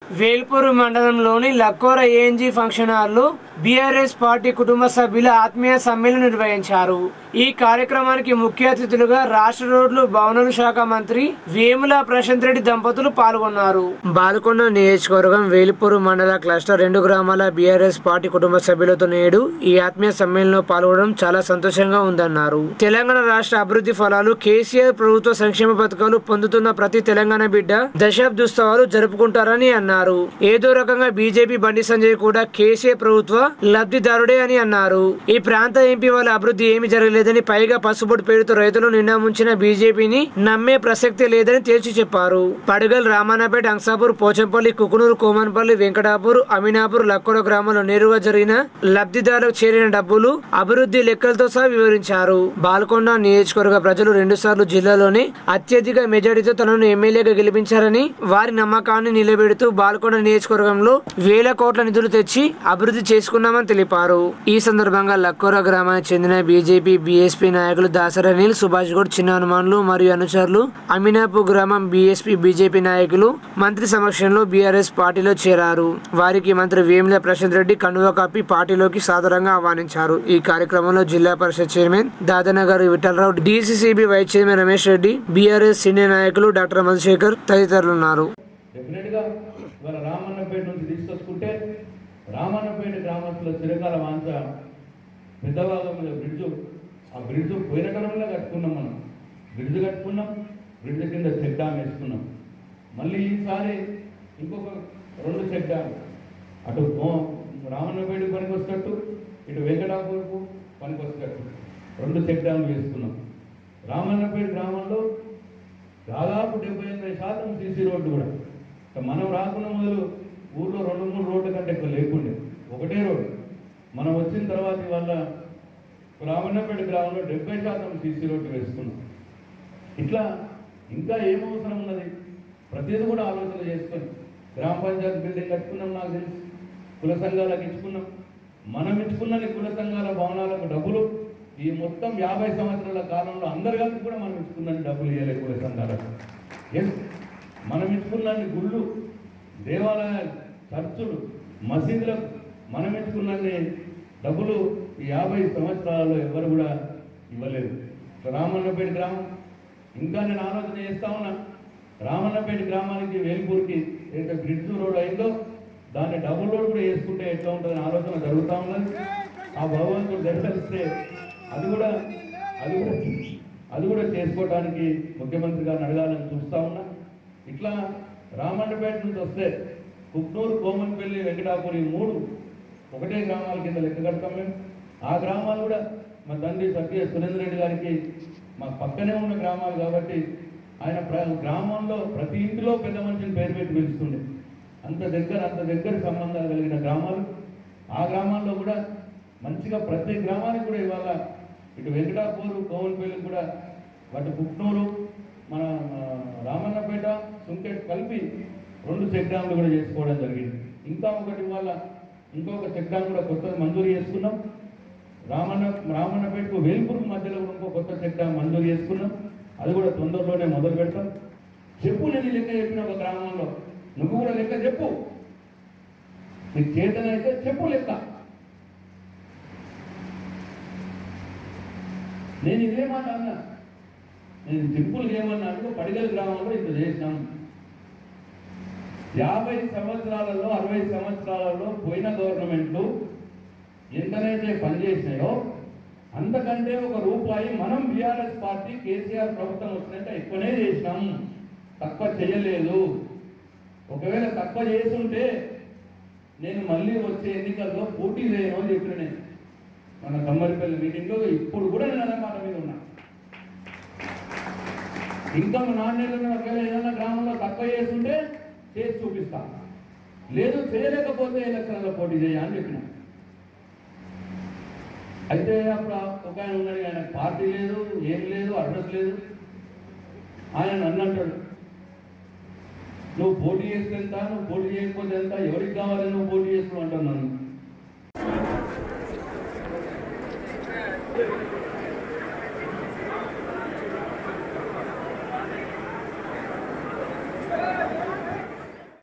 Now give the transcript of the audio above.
వేల్పూరు మండలంలోని Lakkora A N G function హాల్లో BRS party కుటుంబ సభ్యుల ఆత్మీయ సమ్మేళనం నిర్వహించారు ఈ కార్యక్రమానికి ముఖ్య అతిథులుగా రాష్ట్ర రోడ్లు భవనాల శాఖ మంత్రి వేముల ప్రశాంత్ రెడ్డి దంపతులు పాల్గొన్నారు బాల్కొండ నియోజకవర్గం వేల్పూరు మండల క్లస్టర్ రెండు గ్రామాల బీఆర్ఎస్ పార్టీ కుటుంబ సభ్యులతో నేడు ఈ ఆత్మీయ సమ్మేళనంలో పాల్గొనడం చాలా సంతోషంగా ఉందన్నారు తెలంగాణ రాష్ట్ర అభివృద్ధి ఫలాలు కేసీఆర్ ప్రభుత్వ సంక్షేమ పథకాలు పొందుతున్న ప్రతి తెలంగాణ బిడ్డ దశాబ్దోత్సవాలు జరుపుకుంటారని అన్నారు ఏదో రకంగా బీజేపీ బండి సంజయ్ కూడా కేసీఆర్ ప్రభుత్వ లబ్ధిదారుడే అని అన్నారు ఈ ప్రాంత ఎంపీ వాళ్ళ అభివృద్ధి ఏమి జరగలేదని పైగా పసుబొట్టు పేరుతో రైతులు నిన్న ముంచిన బీజేపీని నమ్మే ప్రసక్తి లేదని తేల్చి చెప్పారు పడగల్ రామానాపేట అంసాపూర్ పోచంపల్లి కుకునూరు కోమన్పల్లి వెంకటాపూర్ అమీనాపూర్ లక్కోడ గ్రామంలో నేరుగా జరిగిన లబ్ధిదారులకు చేరిన డబ్బులు అభివృద్ధి లెక్కలతో సహా వివరించారు బాల్కొండ నియోజకవర్గ ప్రజలు రెండు సార్లు జిల్లాలోనే అత్యధిక మెజారిటీతో తనను ఎమ్మెల్యేగా గెలిపించారని వారి నమ్మకాన్ని నిలబెడుతూ బాల్కొండ నియోజకవర్గంలో వేల కోట్ల నిధులు తెచ్చి అభివృద్ధి చేసుకున్నామని తెలిపారు ఈ సందర్భంగా లక్కోర గ్రామానికి చెందిన బీజేపీ బీఎస్పీ నాయకులు దాసరి అనిల్ సుభాష్ గౌడ్ చిన్న హనుమాన్లు మరియు అనుచరులు అమీనాపూర్ గ్రామం బీఎస్పీ బీజేపీ నాయకులు మంత్రి సమక్షంలో బీఆర్ఎస్ పార్టీలో చేరారు వారికి మంత్రి వేముల ప్రశాంత్ రెడ్డి కండువా కప్పి పార్టీలోకి సాదరంగా ఆహ్వానించారు ఈ కార్యక్రమంలో జిల్లా పరిషత్ chairman Dadannagar Vithalrao DCCB vice chairman Ramesh Reddy BRS senior నాయకులు డాక్టర్ మధుశేఖర్ తదితరులు ఉన్నారు డెఫినెట్గా ఇవాళ రామన్నపేట నుంచి తీసుకొచ్చుకుంటే రామన్నపేట గ్రామస్తుల చిరకాల వాంఛ పెద్దవాళ్ళ మీద బ్రిడ్జు ఆ బ్రిడ్జు పోయిన కాలంలో కట్టుకున్నాం మనం బ్రిడ్జ్ కట్టుకున్నాం బ్రిడ్జ్ కింద చెక్ డ్యామ్ వేసుకున్నాం మళ్ళీ ఈసారి ఇంకొక రెండు చెక్ డ్యామ్ అటు గో- రామన్నపేట పనికి వస్తట్టు ఇటు వెంకటాపూర్కు పనికి వస్తట్టు రెండు చెక్ డ్యామ్లు వేసుకున్నాం రామన్నపేట గ్రామంలో దాదాపు డెబ్బై ఎనభై శాతం సీసీ రోడ్డు కూడా ఇక మనం రాకున్న మొదలు ఊర్లో రెండు మూడు రోడ్ల కంటే ఎక్కువ లేకుండే ఒకటే రోడ్డు మనం వచ్చిన తర్వాత ఇవాళ రామన్నపేట గ్రామంలో డెబ్బై శాతం సీసీ రోడ్డు వేసుకున్నాం ఇట్లా ఇంకా ఏం అవసరం ఉన్నది ప్రతిదీ కూడా ఆలోచన చేసుకొని గ్రామ పంచాయతీ బిల్డింగ్ కట్టుకున్నాం నాకు తెలుసు కుల సంఘాలకు ఇచ్చుకున్నాం మనం ఇచ్చుకున్నది కుల సంఘాల భవనాలకు డబ్బులు ఈ మొత్తం యాభై సంవత్సరాల కాలంలో అందరు కలిసి కూడా మనం ఇచ్చుకున్నది డబ్బులు ఇవ్వలేదు కుల సంఘాలకు ఎస్ మనం ఇచ్చుకున్నది గుళ్ళు దేవాలయాలు చర్చులు మసీదులకు మనం ఇచ్చుకున్నది డబ్బులు ఈ యాభై సంవత్సరాలలో ఎవరు కూడా ఇవ్వలేదు రామన్నపేట గ్రామం ఇంకా నేను ఆలోచన చేస్తా ఉన్నా రామన్నపేట గ్రామానికి వేల్పూర్కి ఏదైతే బ్రిడ్జ్ రోడ్ అయిందో దాన్ని డబుల్ రోడ్ కూడా వేసుకుంటే ఎట్లా ఉంటుందని ఆలోచన జరుగుతూ ఉన్నది ఆ భగవంతుడు దర్శిస్తే అది కూడా అది కూడా అది కూడా చేసుకోవడానికి ముఖ్యమంత్రి గారిని అడగాలని చూస్తా ఉన్నా ఇట్లా రామన్నపేట నుంచి వస్తే కుక్నూరు కోమన్పల్లి వెంకటాపూర్ ఈ మూడు ఒకటే గ్రామాల కింద లెక్క కడతాం మేము ఆ గ్రామాలు కూడా మా తండ్రి సత్య సురేంద్ర రెడ్డి గారికి మా పక్కనే ఉన్న గ్రామాలు కాబట్టి ఆయన ప్ర- గ్రామంలో ప్రతి ఇంటిలో పెద్ద మనిషిని పేరు పెట్టి పిలుస్తుండే అంత దగ్గర అంత దగ్గర సంబంధాలు కలిగిన గ్రామాలు ఆ గ్రామాల్లో కూడా మంచిగా ప్రతి గ్రామానికి కూడా ఇవాళ ఇటు వెంకటాపూర్ కోవన్పల్లి కూడా అటు పుట్నూరు మన ఆ, రామన్నపేట సుంకెట్ కలిపి రెండు చెక్ డ్యామ్లు కూడా చేసుకోవడం జరిగింది ఇంకా ఒకటి ఇవాళ ఇంకొక చెక్ డ్యామ్ కూడా కొత్తది మంజూరు చేసుకున్నాం రామన్న రామన్నపేటకు వేల్పూర్ మధ్యలో కూడా ఇంకో కొత్త చెక్ డ్యామ్ మంజూరు చేసుకున్నాం అది కూడా తొందరలోనే మొదలు పెడతాం చెప్పు నేను లెక్క చెప్పిన ఒక గ్రామంలో నువ్వు కూడా లెక్క చెప్పు నీకు చేతనైతే చెప్పు లెక్క నేను ఇదే మాట అన్నా నేను సింపుల్ ఏమన్నా అంటే పడిగల గ్రామంలో ఇంత చేసినాం యాభై సంవత్సరాలలో అరవై సంవత్సరాలలో పోయిన గవర్నమెంట్లు ఎంతనైతే పనిచేసినాయో అంతకంటే ఒక రూపాయి మనం బీఆర్ఎస్ పార్టీ కేసీఆర్ ప్రభుత్వం వచ్చినట్టు ఎక్కువనే చేసినాం తక్కువ చేయలేదు ఒకవేళ తక్కువ చేసుంటే నేను మళ్ళీ వచ్చే ఎన్నికల్లో పోటీ చేయను అని చెప్పిన నేను మన కమ్మరిపల్లి మీటింగ్లో ఇప్పుడు కూడా నేను అదే మాట మీద ఉన్నా ఇంకా నాణ్యతను ఒకవేళ ఏదైనా గ్రామంలో తక్కువ చేస్తుంటే చేసి చూపిస్తా లేదు చేయలేకపోతే ఎలక్షన్లో పోటీ చేయ అని చెప్పిన అయితే అప్పుడు ఆ ఒక ఆయన ఉన్నాడు ఆయన పార్టీ లేదు ఏం లేదు అడ్రస్ లేదు ఆయన నన్ను అంటాడు నువ్వు పోటీ చేస్తే ఎంత నువ్వు పోటీ చేయకపోతే ఎంత ఎవరికి కావాలి నువ్వు పోటీ చేసుకో అంటాను నన్ను